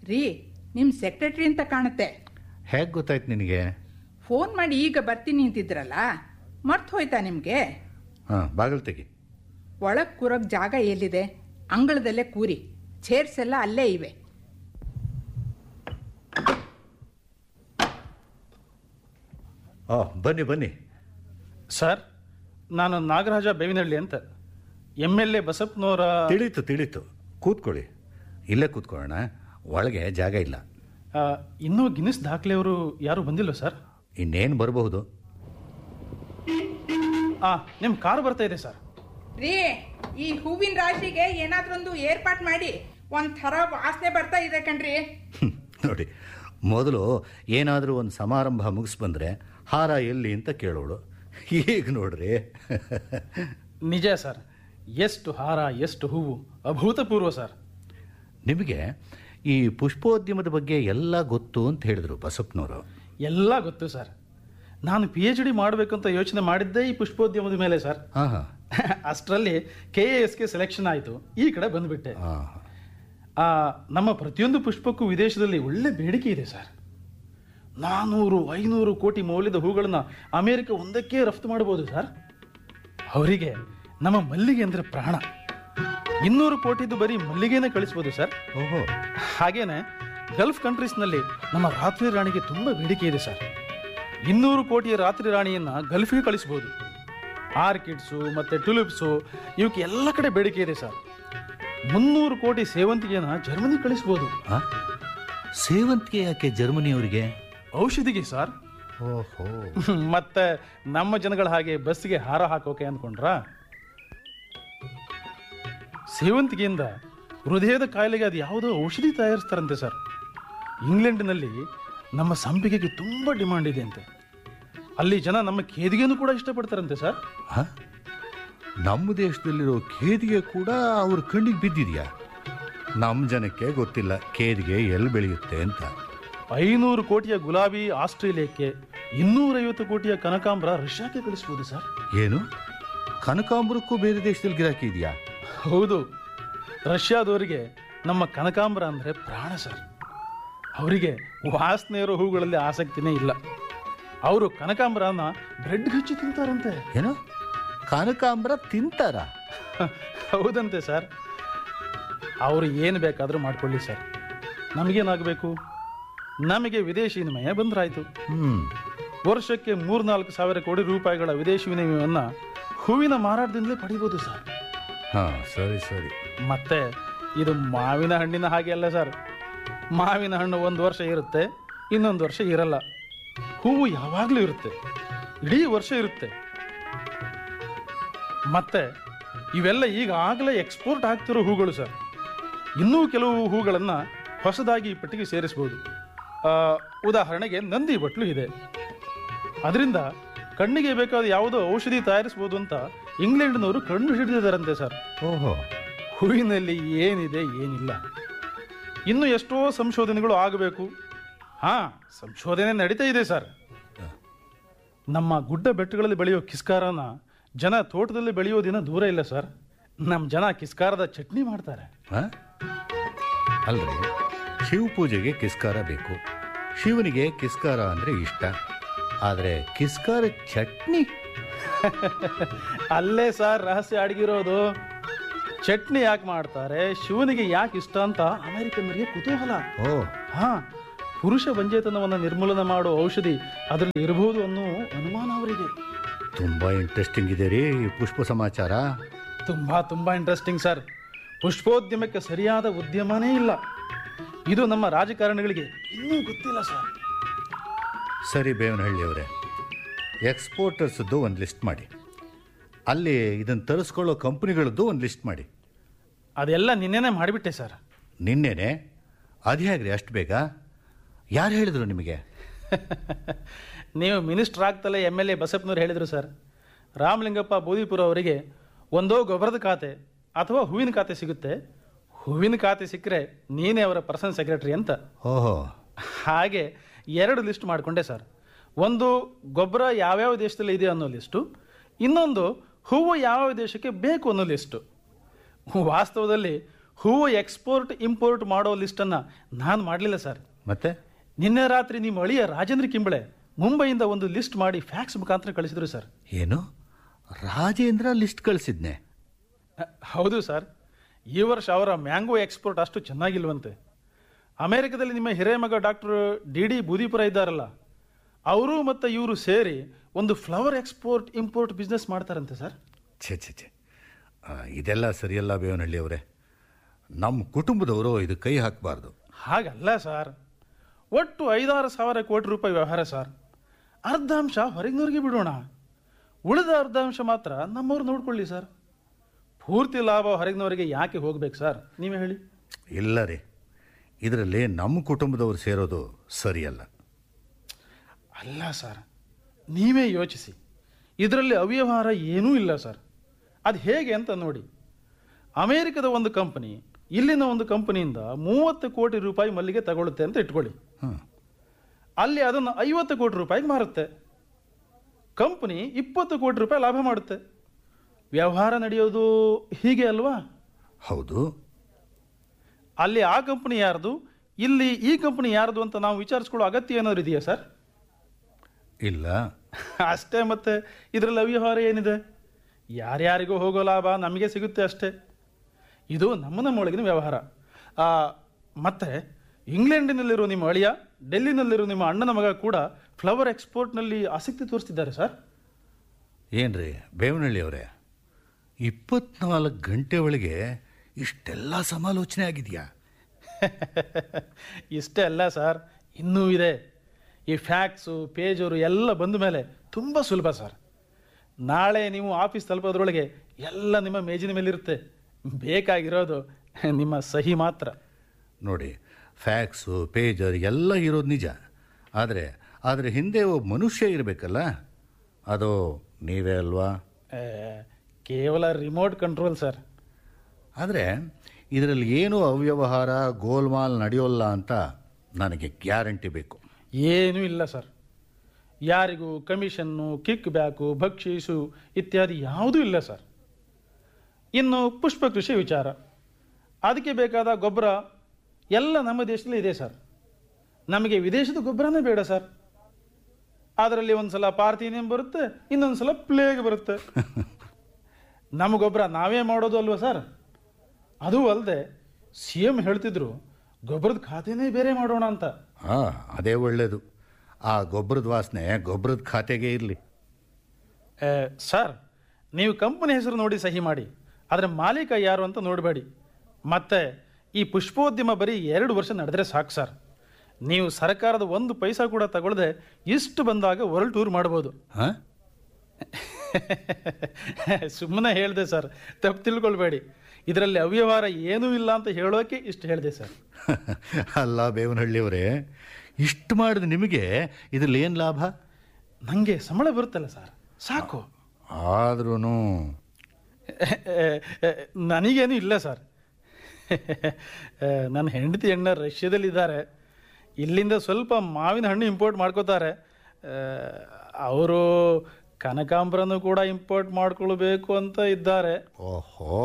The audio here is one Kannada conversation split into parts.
ರೀ ನಿಮ್ಮ ಸೆಕ್ರೆಟ್ರಿ ಅಂತ ಕಾಣುತ್ತೆ ಹೇಗೆ ಗೊತ್ತಾಯ್ತು ನಿನಗೆ ಫೋನ್ ಮಾಡಿ ಈಗ ಬರ್ತೀನಿ ಅಂತಿದ್ರಲ್ಲ ಮರ್ತು ಹೋಯ್ತಾ ನಿಮಗೆ ಹಾಂ ಬಾಗಿಲು ತೆಗಿ ಒಳಗೆ ಕೂರೋಕ್ಕೆ ಜಾಗ ಎಲ್ಲಿದೆ ಅಂಗಳದಲ್ಲೇ ಕೂರಿ ಚೇರ್ಸ್ ಎಲ್ಲ ಅಲ್ಲೇ ಇವೆ ಓ ಬನ್ನಿ ಬನ್ನಿ ಸರ್ ನಾನು ನಾಗರಾಜ ಬೇವಿನಹಳ್ಳಿ ಅಂತ ಎಮ್ ಎಲ್ ಎ ಬಸಪ್ಪನವರ ತಿಳಿತು ತಿಳಿತು ಕೂತ್ಕೊಳ್ಳಿ ಇಲ್ಲೇ ಕೂತ್ಕೊಳ್ಳೋಣ ಒಳಗೆ ಜಾಗ ಇಲ್ಲ ಆ, ಇನ್ನೂ ಗಿನ್ನಿಸ್ ದಾಖಲೆಯವರು ಯಾರು ಬಂದಿಲ್ಲ ಸರ್ ಇನ್ನೇನು ಬರಬಹುದು ಆ ನಿಮ್ಮ ಕಾರು ಬರ್ತಾ ಇದೆ ಸರ್ ರೀ ಈ ಹೂವಿನ ರಾಶಿಗೆ ಏನಾದ್ರೊಂದು ಏರ್ಪಾಟ್ ಮಾಡಿ ಒಂಥರ ವಾಸನೆ ಬರ್ತಾ ಇದೆ ಕಣ್ರಿ ನೋಡಿ ಮೊದಲು ಏನಾದರೂ ಒಂದು ಸಮಾರಂಭ ಮುಗಿಸ್ ಬಂದರೆ ಹಾರ ಎಲ್ಲಿ ಅಂತ ಕೇಳೋಳು ಈಗ ನೋಡ್ರಿ ನಿಜ ಸರ್ ಎಷ್ಟು ಹಾರ ಎಷ್ಟು ಹೂವು ಅಭೂತಪೂರ್ವ ಸರ್ ನಿಮಗೆ ಈ ಪುಷ್ಪೋದ್ಯಮದ ಬಗ್ಗೆ ಎಲ್ಲ ಗೊತ್ತು ಅಂತ ಹೇಳಿದರು ಬಸಪ್ಪನವರು ಎಲ್ಲ ಗೊತ್ತು ಸರ್ ನಾನು ಪಿ ಎಚ್ ಡಿ ಮಾಡಬೇಕಂತ ಯೋಚನೆ ಮಾಡಿದ್ದೇ ಈ ಪುಷ್ಪೋದ್ಯಮದ ಮೇಲೆ ಸರ್ ಹಾಂ ಹಾಂ ಅಷ್ಟರಲ್ಲಿ ಕೆ ಎ ಎಸ್ಗೆ ಸೆಲೆಕ್ಷನ್ ಆಯಿತು ಈ ಕಡೆ ಬಂದುಬಿಟ್ಟೆ ಹಾಂ ಆ, ನಮ್ಮ ಪ್ರತಿಯೊಂದು ಪುಷ್ಪಕ್ಕೂ ವಿದೇಶದಲ್ಲಿ ಒಳ್ಳೆ ಬೇಡಿಕೆ ಇದೆ ಸರ್ ನಾನೂರು ಐನೂರು ಕೋಟಿ ಮೌಲ್ಯದ ಹೂಗಳನ್ನ ಅಮೆರಿಕ ಒಂದಕ್ಕೆ ರಫ್ತು ಮಾಡಬಹುದು ಸರ್ ಅವರಿಗೆ ನಮ್ಮ ಮಲ್ಲಿಗೆ ಅಂದರೆ ಪ್ರಾಣ ಇನ್ನೂರು ಕೋಟಿದು ಬರೀ ಮಲ್ಲಿಗೆನೇ ಕಳಿಸ್ಬೋದು ಸರ್ ಓಹೋ ಹಾಗೇನೆ ಗಲ್ಫ್ ಕಂಟ್ರೀಸ್ನಲ್ಲಿ ನಮ್ಮ ರಾತ್ರಿ ರಾಣಿಗೆ ತುಂಬ ಬೇಡಿಕೆ ಇದೆ ಸರ್ ಇನ್ನೂರು ಕೋಟಿಯ ರಾತ್ರಿ ರಾಣಿಯನ್ನ ಗಲ್ಫಿಗೆ ಕಳಿಸ್ಬೋದು ಆರ್ಕಿಡ್ಸು ಮತ್ತು ಟುಲಿಪ್ಸು ಇವಕ್ಕೆ ಎಲ್ಲ ಕಡೆ ಬೇಡಿಕೆ ಇದೆ ಸರ್ ಮುನ್ನೂರು ಕೋಟಿ ಸೇವಂತಿಗೆನ ಜರ್ಮನಿ ಕಳಿಸ್ಬೋದು ಆ? ಸೇವಂತಿಗೆ ಯಾಕೆ ಜರ್ಮನಿಯವರಿಗೆ ಔಷಧಿಗೆ ಸರ್ ಓಹೋ ಮತ್ತೆ ನಮ್ಮ ಜನಗಳ ಹಾಗೆ ಬಸ್ಸಿಗೆ ಹಾರ ಹಾಕೋಕೆ ಅಂದ್ಕೊಂಡ್ರಾ ಸೇವಂತಿಗೆಯಿಂದ ಹೃದಯದ ಕಾಯಿಲೆಗೆ ಅದು ಯಾವುದೋ ಔಷಧಿ ತಯಾರಿಸ್ತಾರಂತೆ ಸರ್ ಇಂಗ್ಲೆಂಡ್ನಲ್ಲಿ ನಮ್ಮ ಸಂಪಿಗೆಗೆ ತುಂಬ ಡಿಮಾಂಡ್ ಇದೆ ಅಂತೆ ಅಲ್ಲಿ ಜನ ನಮ್ಮ ಕೇದಿಗೆನೂ ಕೂಡ ಇಷ್ಟಪಡ್ತಾರಂತೆ ಸರ್ ಹ? ನಮ್ಮ ದೇಶದಲ್ಲಿರೋ ಖೇದಿಗೆ ಕೂಡ ಅವ್ರ ಕಣ್ಣಿಗೆ ಬಿದ್ದಿದ್ಯಾ ನಮ್ಮ ಜನಕ್ಕೆ ಗೊತ್ತಿಲ್ಲ ಖೇದಿಗೆ ಎಲ್ಲಿ ಬೆಳೆಯುತ್ತೆ ಅಂತ ಐನೂರು ಕೋಟಿಯ ಗುಲಾಬಿ ಆಸ್ಟ್ರೇಲಿಯಾಕ್ಕೆ ಇನ್ನೂರೈವತ್ತು ಕೋಟಿಯ ಕನಕಾಂಬರ ರಷ್ಯಾಕ್ಕೆ ಕಳಿಸ್ಬೋದು ಸರ್ ಏನು ಕನಕಾಂಬರಕ್ಕೂ ಬೇರೆ ದೇಶದಲ್ಲಿ ಗಿರಾಕಿ ಇದೆಯಾ ಹೌದು ರಷ್ಯಾದವರಿಗೆ ನಮ್ಮ ಕನಕಾಂಬರ ಅಂದರೆ ಪ್ರಾಣ ಸರ್ ಅವರಿಗೆ ವಾಸನೆ ಇರೋ ಹೂಗಳಲ್ಲಿ ಆಸಕ್ತಿನೇ ಇಲ್ಲ ಅವರು ಕನಕಾಂಬರನ ಬ್ರೆಡ್ ಹಚ್ಚಿ ತಿಂತಾರಂತೆ ಏನು ಕನಕಾಂಬರ ತಿಂತಾರ ಹೌದಂತೆ ಸರ್ ಅವರು ಏನು ಬೇಕಾದರೂ ಮಾಡ್ಕೊಳ್ಳಿ ಸರ್ ನಮಗೇನಾಗಬೇಕು ನಮಗೆ ವಿದೇಶಿ ವಿನಿಮಯ ಬಂದ್ರಾಯ್ತು ಹ್ಮ್ ವರ್ಷಕ್ಕೆ ಮೂರ್ನಾಲ್ಕು ಸಾವಿರ ಕೋಟಿ ರೂಪಾಯಿಗಳ ವಿದೇಶಿ ವಿನಿಮಯವನ್ನು ಹೂವಿನ ಮಾರಾಟದಿಂದಲೇ ಪಡಿಬೋದು ಸರ್ ಹಾ ಸರಿ ಸರಿ ಮತ್ತೆ ಇದು ಮಾವಿನ ಹಣ್ಣಿನ ಹಾಗೆ ಅಲ್ಲ ಸರ್ ಮಾವಿನ ಹಣ್ಣು ಒಂದು ವರ್ಷ ಇರುತ್ತೆ ಇನ್ನೊಂದು ವರ್ಷ ಇರಲ್ಲ ಹೂವು ಯಾವಾಗಲೂ ಇರುತ್ತೆ ಇಡೀ ವರ್ಷ ಇರುತ್ತೆ ಮತ್ತೆ ಇವೆಲ್ಲ ಈಗಾಗಲೇ ಎಕ್ಸ್ಪೋರ್ಟ್ ಆಗ್ತಿರೋ ಹೂಗಳು ಸರ್ ಇನ್ನೂ ಕೆಲವು ಹೂಗಳನ್ನು ಹೊಸದಾಗಿ ಈ ಪಟ್ಟಿಗೆ ಸೇರಿಸ್ಬೋದು ಆ, ಉದಾಹರಣೆಗೆ ನಂದಿ ಬಟ್ಲು ಇದೆ ಅದರಿಂದ ಕಣ್ಣಿಗೆ ಬೇಕಾದ ಯಾವುದೋ ಔಷಧಿ ತಯಾರಿಸ್ಬೋದು ಅಂತ ಇಂಗ್ಲೆಂಡ್ನವರು ಕಂಡು ಹಿಡಿದಿದ್ದಾರಂತೆ ಸರ್ ಓಹೋ ಹೂವಿನಲ್ಲಿ ಏನಿದೆ ಏನಿಲ್ಲ ಇನ್ನು ಎಷ್ಟೋ ಸಂಶೋಧನೆಗಳು ಆಗಬೇಕು ಹಾ ಸಂಶೋಧನೆ ನಡೀತಾ ಇದೆ ಸರ್ ನಮ್ಮ ಗುಡ್ಡ ಬೆಟ್ಟಗಳಲ್ಲಿ ಬೆಳೆಯೋ ಕಿಸ್ಕಾರನ ಜನ ತೋಟದಲ್ಲಿ ಬೆಳೆಯೋ ದಿನ ದೂರ ಇಲ್ಲ ಸರ್ ನಮ್ಮ ಜನ ಕಿಸ್ಕಾರದ ಚಟ್ನಿ ಮಾಡ್ತಾರೆ ಹ? ಅಲ್ರಿ ಶಿವ ಪೂಜೆಗೆ ಕಿಸ್ಕಾರ ಬೇಕು ಶಿವನಿಗೆ ಕಿಸ್ಕಾರ ಅಂದ್ರೆ ಇಷ್ಟ ಆದರೆ ಕಿಸ್ಕಾರ ಚಟ್ನಿ ಅಲ್ಲೇ ಸರ್ ರಹಸ್ಯ ಅಡಗಿರೋದು ಚಟ್ನಿ ಯಾಕೆ ಮಾಡ್ತಾರೆ ಶಿವನಿಗೆ ಯಾಕೆ ಇಷ್ಟ ಅಂತ ಅಮೆರಿಕನ್ನರಿಗೆ ಕುತೂಹಲ ಓ ಹಾ ಪುರುಷ ಬಂಜೇತನವನ್ನು ನಿರ್ಮೂಲನ ಮಾಡೋ ಔಷಧಿ ಅದರಲ್ಲಿ ಇರಬಹುದು ಅನ್ನೋ ಅನುಮಾನ ಅವರಿಗೆ ತುಂಬಾ ಇಂಟ್ರೆಸ್ಟಿಂಗ್ ಇದೆ ರೀ ಈ ಪುಷ್ಪ ಸಮಾಚಾರ ತುಂಬಾ ತುಂಬಾ ಇಂಟ್ರೆಸ್ಟಿಂಗ್ ಸರ್ ಪುಷ್ಪೋದ್ಯಮಕ್ಕೆ ಸರಿಯಾದ ಉದ್ಯಮನೇ ಇಲ್ಲ ಇದು ನಮ್ಮ ರಾಜಕಾರಣಿಗಳಿಗೆ ಇನ್ನೂ ಗೊತ್ತಿಲ್ಲ ಸರ್ ಸರಿ ಬೇವನಹಳ್ಳಿಯವರೇ ಎಕ್ಸ್ಪೋರ್ಟರ್ಸ್ದು ಒಂದು ಲಿಸ್ಟ್ ಮಾಡಿ ಅಲ್ಲಿ ಇದನ್ನು ತರಿಸ್ಕೊಳ್ಳೋ ಕಂಪ್ನಿಗಳದ್ದು ಒಂದು ಲಿಸ್ಟ್ ಮಾಡಿ ಅದೆಲ್ಲ ನಿನ್ನೆನೆ ಮಾಡಿಬಿಟ್ಟೆ ಸರ್ ನಿನ್ನೆನೆ ಅದು ಹೇಗ್ರಿ ಅಷ್ಟು ಬೇಗ ಯಾರು ಹೇಳಿದ್ರು ನಿಮಗೆ ನೀವು ಮಿನಿಸ್ಟರ್ ಆಗ್ತಲೇ ಎಮ್ ಎಲ್ ಎ ಬಸಪ್ಪನವ್ರು ಹೇಳಿದರು ಸರ್ ರಾಮಲಿಂಗಪ್ಪ ಬೋದಿಪುರ ಅವರಿಗೆ ಒಂದೋ ಗೊಬ್ಬರದ ಖಾತೆ ಅಥವಾ ಹೂವಿನ ಖಾತೆ ಸಿಗುತ್ತೆ ಹೂವಿನ ಖಾತೆ ಸಿಕ್ಕರೆ ನೀನೇ ಅವರ ಪರ್ಸನಲ್ ಸೆಕ್ರೆಟರಿ ಅಂತ ಓಹೋ ಹಾಗೆ ಎರಡು ಲಿಸ್ಟ್ ಮಾಡಿಕೊಂಡೆ ಸರ್ ಒಂದು ಗೊಬ್ಬರ ಯಾವ್ಯಾವ ದೇಶದಲ್ಲಿ ಇದೆ ಅನ್ನೋ ಲಿಸ್ಟು ಇನ್ನೊಂದು ಹೂವು ಯಾವ್ಯಾವ ದೇಶಕ್ಕೆ ಬೇಕು ಅನ್ನೋ ಲಿಸ್ಟು ವಾಸ್ತವದಲ್ಲಿ ಹೂವು ಎಕ್ಸ್ಪೋರ್ಟ್ ಇಂಪೋರ್ಟ್ ಮಾಡೋ ಲಿಸ್ಟನ್ನು ನಾನು ಮಾಡಲಿಲ್ಲ ಸರ್ ಮತ್ತೆ ನಿನ್ನೆ ರಾತ್ರಿ ನಿಮ್ಮ ಅಳಿಯ ರಾಜೇಂದ್ರ ಕಿಂಬಳೆ ಮುಂಬೈಯಿಂದ ಒಂದು ಲಿಸ್ಟ್ ಮಾಡಿ ಫ್ಯಾಕ್ಸ್ ಮುಖಾಂತರ ಕಳಿಸಿದ್ರು ಸರ್ ಏನು ರಾಜೇಂದ್ರ ಲಿಸ್ಟ್ ಕಳಿಸಿದ್ನೆ ಅ, ಹೌದು ಸರ್ ಈ ವರ್ಷ ಅವರ ಮ್ಯಾಂಗೋ ಎಕ್ಸ್ಪೋರ್ಟ್ ಅಷ್ಟು ಚೆನ್ನಾಗಿಲ್ವಂತೆ ಅಮೆರಿಕದಲ್ಲಿ ನಿಮ್ಮ ಹಿರೇಮಗ ಡಾಕ್ಟರ್ ಡಿ ಡಿ ಬೂದಿಪುರ ಇದ್ದಾರಲ್ಲ ಅವರು ಮತ್ತು ಇವರು ಸೇರಿ ಒಂದು ಫ್ಲವರ್ ಎಕ್ಸ್ಪೋರ್ಟ್ ಇಂಪೋರ್ಟ್ ಬಿಸ್ನೆಸ್ ಮಾಡ್ತಾರಂತೆ ಸರ್ ಛೇ ಛೇ ಛೇ ಆ, ಇದೆಲ್ಲ ಸರಿಯಲ್ಲ ಬೇವನಹಳ್ಳಿ ಅವರೇ ನಮ್ಮ ಕುಟುಂಬದವರು ಇದು ಕೈ ಹಾಕಬಾರ್ದು ಹಾಗಲ್ಲ ಸರ್ ಒಟ್ಟು ಐದಾರು ಸಾವಿರ ಕೋಟಿ ರೂಪಾಯಿ ವ್ಯವಹಾರ ಸರ್ ಅರ್ಧಾಂಶ ಹೊರಗಿನವ್ರಿಗೆ ಬಿಡೋಣ ಉಳಿದ ಅರ್ಧಾಂಶ ಮಾತ್ರ ನಮ್ಮವ್ರು ನೋಡ್ಕೊಳ್ಳಿ ಸರ್ ಪೂರ್ತಿ ಲಾಭ ಹೊರಗಿನವರಿಗೆ ಯಾಕೆ ಹೋಗ್ಬೇಕು ಸರ್ ನೀವೇ ಹೇಳಿ ಇಲ್ಲ ರೀ ಇದರಲ್ಲಿ ನಮ್ಮ ಕುಟುಂಬದವರು ಸೇರೋದು ಸರಿಯಲ್ಲ ಅಲ್ಲ ಸರ್ ನೀವೇ ಯೋಚಿಸಿ ಇದರಲ್ಲಿ ಅವ್ಯವಹಾರ ಏನೂ ಇಲ್ಲ ಸರ್ ಅದು ಹೇಗೆ ಅಂತ ನೋಡಿ ಅಮೇರಿಕದ ಒಂದು ಕಂಪನಿ ಇಲ್ಲಿನ ಒಂದು ಕಂಪನಿಯಿಂದ ಮೂವತ್ತು ಕೋಟಿ ರೂಪಾಯಿ ಮಲ್ಲಿಗೆ ತಗೊಳುತ್ತೆ ಅಂತ ಇಟ್ಕೊಳ್ಳಿ ಹಾಂ ಅಲ್ಲಿ ಅದನ್ನು ಐವತ್ತು ಕೋಟಿ ರೂಪಾಯಿಗೆ ಮಾರುತ್ತೆ ಕಂಪನಿ ಇಪ್ಪತ್ತು ಕೋಟಿ ರೂಪಾಯಿ ಲಾಭ ಮಾಡುತ್ತೆ ವ್ಯವಹಾರ ನಡೆಯೋದು ಹೀಗೆ ಅಲ್ವಾ ಹೌದು ಅಲ್ಲಿ ಆ ಕಂಪನಿ ಯಾರ್ದು ಇಲ್ಲಿ ಈ ಕಂಪನಿ ಯಾರ್ದು ಅಂತ ನಾವು ವಿಚಾರಿಸ್ಕೊಳ್ಳೋ ಅಗತ್ಯ ಏನಾದ್ರು ಇದೆಯಾ ಸರ್ ಇಲ್ಲ ಅಷ್ಟೇ ಮತ್ತೆ ಇದರಲ್ಲಿ ಅವ್ಯವಹಾರ ಏನಿದೆ ಯಾರ್ಯಾರಿಗೂ ಹೋಗೋ ಲಾಭ ನಮಗೆ ಸಿಗುತ್ತೆ ಅಷ್ಟೇ ಇದು ನಮ್ಮ ನಮ್ಮೊಳಗಿನ ವ್ಯವಹಾರ ಆ, ಮತ್ತೆ ಇಂಗ್ಲೆಂಡಿನಲ್ಲಿರೋ ನಿಮ್ಮ ಅಳಿಯ ಡೆಲ್ಲಿನಲ್ಲಿರೋ ನಿಮ್ಮ ಅಣ್ಣನ ಮಗ ಕೂಡ ಫ್ಲವರ್ ಎಕ್ಸ್ಪೋರ್ಟ್ನಲ್ಲಿ ಆಸಕ್ತಿ ತೋರಿಸ್ತಿದ್ದಾರೆ ಸರ್ ಏನ್ರಿ ಬೇವನಹಳ್ಳಿ ಅವರೇ ಇಪ್ಪತ್ನಾಲ್ಕು ಗಂಟೆ ಒಳಗೆ ಇಷ್ಟೆಲ್ಲ ಸಮಾಲೋಚನೆ ಆಗಿದೆಯಾ ಇಷ್ಟೇ ಅಲ್ಲ ಸರ್ ಇನ್ನೂ ಇದೆ ಈ ಫ್ಯಾಕ್ಸು ಪೇಜರು ಎಲ್ಲ ಬಂದ ಮೇಲೆ ತುಂಬ ಸುಲಭ ಸರ್ ನಾಳೆ ನೀವು ಆಫೀಸ್ ತಲುಪೋದ್ರೊಳಗೆ ಎಲ್ಲ ನಿಮ್ಮ ಮೇಜಿನ ಮೇಲಿರುತ್ತೆ ಬೇಕಾಗಿರೋದು ನಿಮ್ಮ ಸಹಿ ಮಾತ್ರ ನೋಡಿ ಫ್ಯಾಕ್ಸು ಪೇಜರ್ ಎಲ್ಲ ಇರೋದು ನಿಜ ಆದರೆ ಆದರೆ ಹಿಂದೆ ಒಬ್ಬ ಮನುಷ್ಯ ಇರಬೇಕಲ್ಲ ಅದು ನೀವೇ ಅಲ್ವಾ ಆ, ಕೇವಲ ರಿಮೋಟ್ ಕಂಟ್ರೋಲ್ ಸರ್ ಆದರೆ ಇದರಲ್ಲಿ ಏನೂ ಅವ್ಯವಹಾರ ಗೋಲ್ಮಾಲ್ ನಡೆಯೋಲ್ಲ ಅಂತ ನನಗೆ ಗ್ಯಾರಂಟಿ ಬೇಕು ಏನೂ ಇಲ್ಲ ಸರ್ ಯಾರಿಗೂ ಕಮಿಷನ್ನು ಕಿಕ್ ಬ್ಯಾಕು ಬಕ್ಷೀಸು ಇತ್ಯಾದಿ ಯಾವುದೂ ಇಲ್ಲ ಸರ್ ಇನ್ನು ಪುಷ್ಪ ಕೃಷಿ ವಿಚಾರ ಅದಕ್ಕೆ ಬೇಕಾದ ಗೊಬ್ಬರ ಎಲ್ಲ ನಮ್ಮ ದೇಶದಲ್ಲಿ ಇದೆ ಸರ್ ನಮಗೆ ವಿದೇಶದ ಗೊಬ್ಬರನೇ ಬೇಡ ಸರ್ ಅದರಲ್ಲಿ ಒಂದು ಸಲ ಪಾರ್ಥೀನಿಯಂ ಬರುತ್ತೆ ಇನ್ನೊಂದು ಸಲ ಪ್ಲೇಗ್ ಬರುತ್ತೆ ನಮ್ಮ ಗೊಬ್ಬರ ನಾವೇ ಮಾಡೋದು ಅಲ್ವಾ ಸರ್ ಅದು ಅಲ್ಲದೆ ಸಿ ಎಂ ಹೇಳ್ತಿದ್ರು ಗೊಬ್ಬರದ ಖಾತೆನೇ ಬೇರೆ ಮಾಡೋಣ ಅಂತ ಹಾಂ ಅದೇ ಒಳ್ಳೆಯದು ಆ ಗೊಬ್ಬರದ ವಾಸನೆ ಗೊಬ್ಬರದ ಖಾತೆಗೆ ಇರಲಿ ಏ, ಸರ್ ನೀವು ಕಂಪನಿ ಹೆಸರು ನೋಡಿ ಸಹಿ ಮಾಡಿ ಅದರ ಮಾಲೀಕ ಯಾರು ಅಂತ ನೋಡಬೇಡಿ ಮತ್ತೆ ಈ ಪುಷ್ಪೋದ್ಯಮ ಬರೀ ಎರಡು ವರ್ಷ ನಡೆದ್ರೆ ಸಾಕು ಸರ್ ನೀವು ಸರ್ಕಾರದ ಒಂದು ಪೈಸಾ ಕೂಡ ತಗೊಳ್ಳದೆ ಇಷ್ಟು ಬಂದಾಗ ವರ್ಲ್ಡ್ ಟೂರ್ ಮಾಡ್ಬೋದು ಹಾಂ ಸುಮ್ಮನೆ ಹೇಳಿದೆ ಸರ್ ತಪ್ಪು ತಿಳ್ಕೊಳ್ಬೇಡಿ ಇದರಲ್ಲಿ ಅವ್ಯವಹಾರ ಏನೂ ಇಲ್ಲ ಅಂತ ಹೇಳೋಕೆ ಇಷ್ಟು ಹೇಳಿದೆ ಸರ್ ಅಲ್ಲ ಬೇವನಹಳ್ಳಿಯವರೇ ಇಷ್ಟು ಮಾಡಿದ ನಿಮಗೆ ಇದರಲ್ಲಿ ಏನು ಲಾಭ ನನಗೆ ಸಂಬಳ ಬರುತ್ತಲ್ಲ ಸರ್ ಸಾಕು ಆದ್ರೂ ನನಗೇನು ಇಲ್ಲ ಸರ್ ನನ್ನ ಹೆಂಡತಿ ಅಣ್ಣ ರಷ್ಯಾದಲ್ಲಿದ್ದಾರೆ ಇಲ್ಲಿಂದ ಸ್ವಲ್ಪ ಮಾವಿನ ಹಣ್ಣು ಇಂಪೋರ್ಟ್ ಮಾಡ್ಕೋತಾರೆ ಅವರು ಕನಕಾಂಬರನು ಕೂಡ ಇಂಪೋರ್ಟ್ ಮಾಡ್ಕೊಳ್ಬೇಕು ಅಂತ ಇದ್ದಾರೆ ಓಹೋ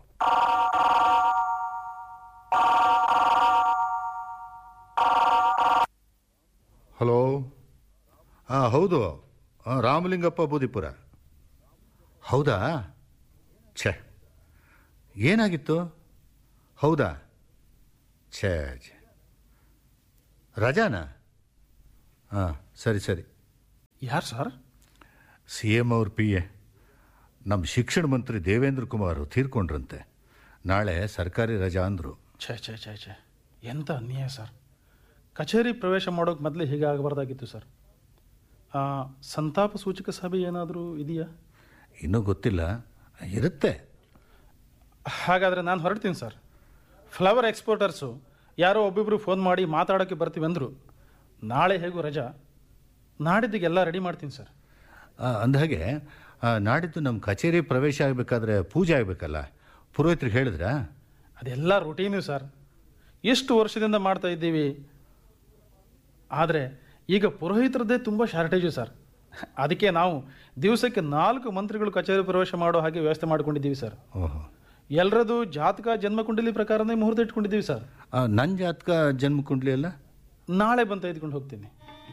ಹಲೋ ಹಾಂ ಹೌದು ಹಾಂ ರಾಮಲಿಂಗಪ್ಪ ಬೂದಿಪುರ ಹೌದಾ ಛೇ ಏನಾಗಿತ್ತು ಹೌದಾ ಛೇ ಛೇ ರಜಾನಾ ಹಾಂ ಸರಿ ಸರಿ ಯಾರು ಸರ್ ಸಿ ಎಮ್ ಅವ್ರ ಪಿ ಎ ನಮ್ಮ ಶಿಕ್ಷಣ ಮಂತ್ರಿ ದೇವೇಂದ್ರ ಕುಮಾರ್ ತೀರ್ಕೊಂಡ್ರಂತೆ ನಾಳೆ ಸರ್ಕಾರಿ ರಜಾ ಅಂದರು ಛೇ ಛೇ ಛೇ ಛೇ ಎಂಥ ಅನ್ಯಾಯ ಸರ್ ಕಚೇರಿ ಪ್ರವೇಶ ಮಾಡೋಕೆ ಮೊದಲೇ ಹೀಗೆ ಆಗಬಾರ್ದಾಗಿತ್ತು ಸರ್ ಆ, ಸಂತಾಪ ಸೂಚಕ ಸಭೆ ಏನಾದರೂ ಇದೆಯಾ ಇನ್ನೂ ಗೊತ್ತಿಲ್ಲ ಇರುತ್ತೆ ಹಾಗಾದರೆ ನಾನು ಹೊರಡ್ತೀನಿ ಸರ್ ಫ್ಲವರ್ ಎಕ್ಸ್ಪೋರ್ಟರ್ಸು ಯಾರೋ ಒಬ್ಬಿಬ್ರು ಫೋನ್ ಮಾಡಿ ಮಾತಾಡೋಕ್ಕೆ ಬರ್ತೀವಿ ಅಂದರು ನಾಳೆ ಹೇಗೂ ರಜಾ ನಾಡಿದ್ದಿಗೆಲ್ಲ ರೆಡಿ ಮಾಡ್ತೀನಿ ಸರ್ ಆ, ಅಂದಹಾಗೆ ಆ, ನಾಡಿದ್ದು ನಮ್ಮ ಕಚೇರಿ ಪ್ರವೇಶ ಆಗಬೇಕಾದ್ರೆ ಪೂಜೆ ಆಗಬೇಕಲ್ಲ ಪುರೋಹಿತರಿಗೆ ಹೇಳಿದ್ರಾ ಅದೆಲ್ಲ ರುಟೀನು ಸರ್ ಎಷ್ಟು ವರ್ಷದಿಂದ ಮಾಡ್ತಾ ಇದ್ದೀವಿ ಆದರೆ ಈಗ ಪುರೋಹಿತರದ್ದೇ ತುಂಬ ಶಾರ್ಟೇಜು ಸರ್ ಅದಕ್ಕೆ ನಾವು ದಿವಸಕ್ಕೆ ನಾಲ್ಕು ಮಂತ್ರಿಗಳು ಕಚೇರಿ ಪ್ರವೇಶ ಮಾಡೋ ಹಾಗೆ ವ್ಯವಸ್ಥೆ ಮಾಡ್ಕೊಂಡಿದ್ದೀವಿ ಸರ್ ಓಹೋ ಎಲ್ಲರದು ಜಾತಕ ಜನ್ಮ ಕುಂಡಲಿ ಪ್ರಕಾರನೇ ಮುಹೂರ್ತ ಇಟ್ಕೊಂಡಿದ್ದೀವಿ ಸರ್ ನನ್ನ ಜಾತಕ ಜನ್ಮ ಕುಂಡ್ಲಿ ಅಲ್ಲ ನಾಳೆ ಬಂದು ತೆಗೆದುಕೊಂಡು ಹೋಗ್ತೀನಿ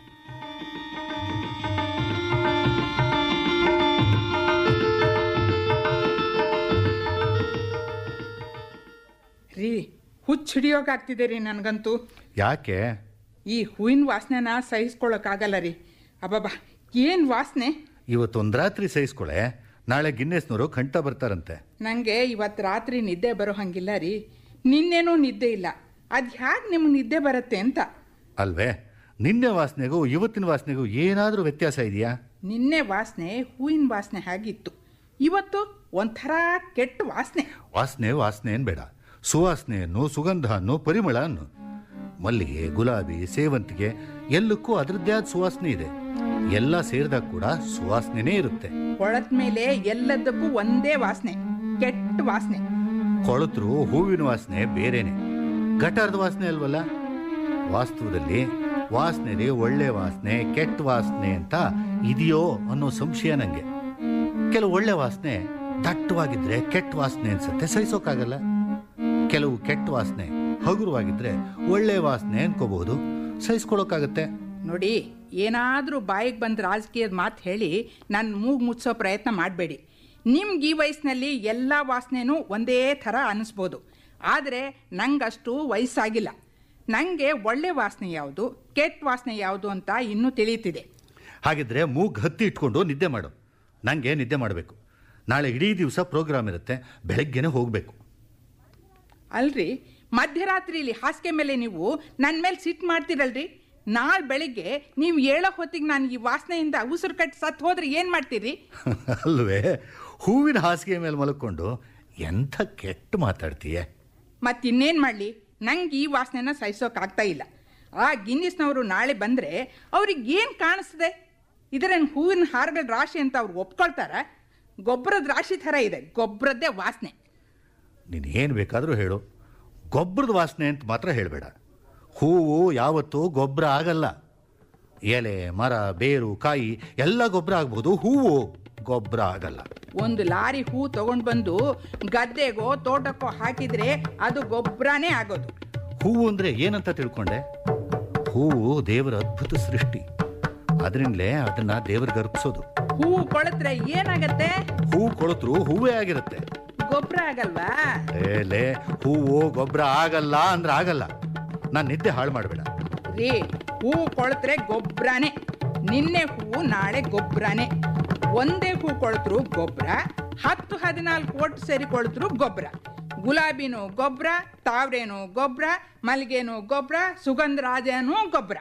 ರೀ ಹುಚ್ಚು ಹಿಡಿಯೋಕಾಗ್ತಿದೆ ರೀ ನನಗಂತೂ ಯಾಕೆ ಈ ಹೂವಿನ ವಾಸನೆನ ಸಹಿಸ್ಕೊಳ್ಳೋಕ್ಕಾಗಲ್ಲ ರೀ ಅಬ್ಬಬ್ಬಾ ಏನು ವಾಸನೆ ಇವತ್ತೊಂದು ರಾತ್ರಿ ಸಹಿಸ್ಕೊಳೆ ನಾಳೆ ಗಿನ್ನೆಸ್ನವರು ಖಂಟ ಬರ್ತಾರಂತೆ ನನಗೆ ಇವತ್ತು ರಾತ್ರಿ ನಿದ್ದೆ ಬರೋ ಹಂಗಿಲ್ಲ ರೀ ನಿನ್ನೇನೂ ನಿದ್ದೆ ಇಲ್ಲ ಅದು ಹ್ಯಾಗೆ ನಿಮ್ಗೆ ನಿದ್ದೆ ಬರುತ್ತೆ ಅಂತ ಅಲ್ವೇ ನಿನ್ನೆ ವಾಸನೆಗೂ ಇವತ್ತಿನ ವಾಸನೆಗೂ ಏನಾದರೂ ವ್ಯತ್ಯಾಸ ಇದೆಯಾ ನಿನ್ನೆ ವಾಸನೆ ಹೂವಿನ ವಾಸನೆ ಹಾಗಿತ್ತು ಇವತ್ತು ಒಂಥರ ಕೆಟ್ಟ ವಾಸನೆ ವಾಸನೆ ವಾಸನೆ ಏನು ಬೇಡ ಸುವಾಸನೆ ಅನ್ನು ಸುಗಂಧ ಅನ್ನು ಪರಿಮಳ ಅನ್ನು ಮಲ್ಲಿಗೆ ಗುಲಾಬಿ ಸೇವಂತಿಗೆ ಎಲ್ಲಕ್ಕೂ ಅದರದ್ದೇ ಆದ ಸುವಾಸನೆ ಇದೆ ಎಲ್ಲ ಸೇರಿದಾಗ ಕೂಡ ಸುವಾಸನೆನೇ ಇರುತ್ತೆ ಕೊಳತ್ ಮೇಲೆ ಎಲ್ಲದಕ್ಕೂ ಒಂದೇ ವಾಸನೆ ಕೆಟ್ಟ ವಾಸನೆ ಕೊಳತರು ಹೂವಿನ ವಾಸನೆ ಬೇರೆನೆ ಗಟಾರದ ವಾಸನೆ ಅಲ್ವಲ್ಲ ವಾಸ್ತವದಲ್ಲಿ ವಾಸನೆಲಿ ಒಳ್ಳೆ ವಾಸನೆ ಕೆಟ್ಟ ವಾಸನೆ ಅಂತ ಇದೆಯೋ ಅನ್ನೋ ಸಂಶಯ ನನಗೆ ಕೆಲವು ಒಳ್ಳೆ ವಾಸನೆ ದಟ್ಟವಾಗಿದ್ರೆ ಕೆಟ್ಟ ವಾಸನೆ ಅನ್ಸುತ್ತೆ ಸಹಿಸೋಕ್ಕಾಗಲ್ಲ ಕೆಲವು ಕೆಟ್ಟ ವಾಸನೆ ಹಗುರವಾಗಿದ್ರೆ ಒಳ್ಳೆ ವಾಸನೆ ಅನ್ಕೋಬಹುದು ಸಹಿಸ್ಕೊಳ್ಳೋಕ್ಕಾಗತ್ತೆ ನೋಡಿ ಏನಾದರೂ ಬಾಯಿಗೆ ಬಂದು ರಾಜಕೀಯದ ಮಾತು ಹೇಳಿ ನನ್ನ ಮೂಗು ಮುಚ್ಚೋ ಪ್ರಯತ್ನ ಮಾಡಬೇಡಿ ನಿಮ್ಗೆ ಈ ವಯಸ್ಸಿನಲ್ಲಿ ಎಲ್ಲ ವಾಸನೆನೂ ಒಂದೇ ಥರ ಅನ್ನಿಸ್ಬೋದು ಆದರೆ ನಂಗಷ್ಟು ವಯಸ್ಸಾಗಿಲ್ಲ ನನಗೆ ಒಳ್ಳೆ ವಾಸನೆ ಯಾವುದು ಕೆಟ್ಟ ವಾಸನೆ ಯಾವುದು ಅಂತ ಇನ್ನೂ ತಿಳಿಯುತ್ತಿದೆ ಹಾಗಿದ್ರೆ ಮೂಗ್ ಹತ್ತಿ ಇಟ್ಕೊಂಡು ನಿದ್ದೆ ಮಾಡು ನನಗೆ ನಿದ್ದೆ ಮಾಡಬೇಕು ನಾಳೆ ಇಡೀ ದಿವಸ ಪ್ರೋಗ್ರಾಮ್ ಇರುತ್ತೆ ಬೆಳಗ್ಗೆನೇ ಹೋಗಬೇಕು ಅಲ್ರಿ ಮಧ್ಯರಾತ್ರಿಲಿ ಹಾಸಿಗೆ ಮೇಲೆ ನೀವು ನನ್ನ ಮೇಲೆ ಸಿಟ್ಟು ಮಾಡ್ತೀರಲ್ರಿ ನಾಳೆ ಬೆಳಿಗ್ಗೆ ನೀವು ಹೇಳೋ ಹೊತ್ತಿಗೆ ನಾನು ಈ ವಾಸನೆಯಿಂದ ಉಸಿರು ಕಟ್ಟಿ ಸತ್ತು ಹೋದ್ರೆ ಏನು ಮಾಡ್ತೀರಿ ಅಲ್ವೇ ಹೂವಿನ ಹಾಸಿಗೆ ಮೇಲೆ ಮಲ್ಕೊಂಡು ಎಂಥ ಕೆಟ್ಟ ಮಾತಾಡ್ತೀಯ ಮತ್ತಿನ್ನೇನು ಮಾಡಲಿ ನಂಗೆ ಈ ವಾಸನೆನ ಸಹಿಸೋಕ್ಕಾಗ್ತಾ ಇಲ್ಲ ಆ ಗಿನ್ನಿಸ್ನವರು ನಾಳೆ ಬಂದರೆ ಅವ್ರಿಗೆ ಏನು ಕಾಣಿಸ್ತದೆ ಇದರೇನು ಹೂವಿನ ಹಾರಗಳ ರಾಶಿ ಅಂತ ಅವ್ರು ಒಪ್ಕೊಳ್ತಾರ ಗೊಬ್ಬರದ ರಾಶಿ ಥರ ಇದೆ ಗೊಬ್ಬರದ್ದೇ ವಾಸನೆ ನೀನು ಏನು ಬೇಕಾದರೂ ಹೇಳು ಗೊಬ್ಬರದ ವಾಸನೆ ಅಂತ ಮಾತ್ರ ಹೇಳಬೇಡ ಹೂವು ಯಾವತ್ತೂ ಗೊಬ್ಬರ ಆಗಲ್ಲ ಎಲೆ ಮರ ಬೇರು ಕಾಯಿ ಎಲ್ಲ ಗೊಬ್ಬರ ಆಗ್ಬೋದು ಹೂವು ಗೊಬ್ಬರ ಆಗಲ್ಲ ಒಂದು ಲಾರಿ ಹೂ ತಗೊಂಡು ಬಂದು ಗದ್ದೆಗೋ ತೋಟಕ್ಕೋ ಹಾಕಿದರೆ ಅದು ಗೊಬ್ಬರನೇ ಆಗೋದು ಹೂವು ಅಂದರೆ ಏನಂತ ತಿಳ್ಕೊಂಡೆ ಹೂವು ದೇವರ ಅದ್ಭುತ ಸೃಷ್ಟಿ ಅದರಿಂದಲೇ ಅದನ್ನು ದೇವರಿಗೆ ಅರ್ಪಿಸೋದು ಹೂವು ಕೊಳತ್ರೆ ಏನಾಗತ್ತೆ ಹೂವು ಕೊಳತರು ಹೂವೇ ಆಗಿರುತ್ತೆ ಗೊಬ್ಬರ ಆಗಲ್ವಾ ಏಲೇ ಹೂವು ಗೊಬ್ಬರ ಆಗಲ್ಲ ಅಂದ್ರೆ ಆಗಲ್ಲ ನಾನು ನಿದ್ದೆ ಹಾಳು ಮಾಡಬೇಡ ರೀ ಹೂವು ಕೊಳತ್ರೆ ಗೊಬ್ಬರನೇ ನಿನ್ನೆ ಹೂವು ನಾಳೆ ಗೊಬ್ಬರನೇ ಒಂದೇ ಹೂ ಕೊಳತ್ರು ಗೊಬ್ಬರ ಹತ್ತು ಹದಿನಾಲ್ಕು ಒಟ್ಟು ಸೇರಿ ಕೊಳತ್ರು ಗೊಬ್ಬರ ಗುಲಾಬಿನೂ ಗೊಬ್ಬರ ತಾವ್ರೇನು ಗೊಬ್ಬರ ಮಲ್ಲಿಗೆನೂ ಗೊಬ್ಬರ ಸುಗಂಧರಾಜನೂ ಗೊಬ್ಬರ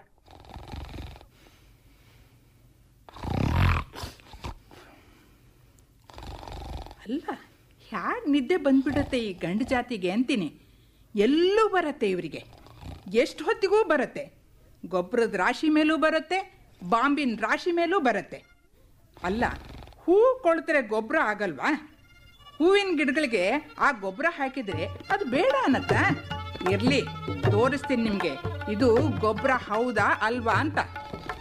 ಅಲ್ಲ ಹ್ಯಾಗೆ ನಿದ್ದೆ ಬಂದ್ಬಿಡುತ್ತೆ ಈ ಗಂಡು ಜಾತಿಗೆ ಅಂತೀನಿ ಎಲ್ಲೂ ಬರುತ್ತೆ ಇವರಿಗೆ ಎಷ್ಟು ಹೊತ್ತಿಗೂ ಬರುತ್ತೆ ಗೊಬ್ಬರದ ರಾಶಿ ಮೇಲೂ ಬರುತ್ತೆ ಬಾಂಬಿನ ರಾಶಿ ಮೇಲೂ ಬರುತ್ತೆ ಅಲ್ಲ ಹೂ ಕೊಳ್ತರೆ ಗೊಬ್ಬರ ಆಗಲ್ವಾ ಹೂವಿನ ಗಿಡಗಳಿಗೆ ಆ ಗೊಬ್ಬರ ಹಾಕಿದರೆ ಅದು ಬೇಡ ಅನ್ನತ್ತಾ ಇರಲಿ ತೋರಿಸ್ತೀನಿ ನಿಮಗೆ ಇದು ಗೊಬ್ಬರ ಹೌದಾ ಅಲ್ವಾ ಅಂತ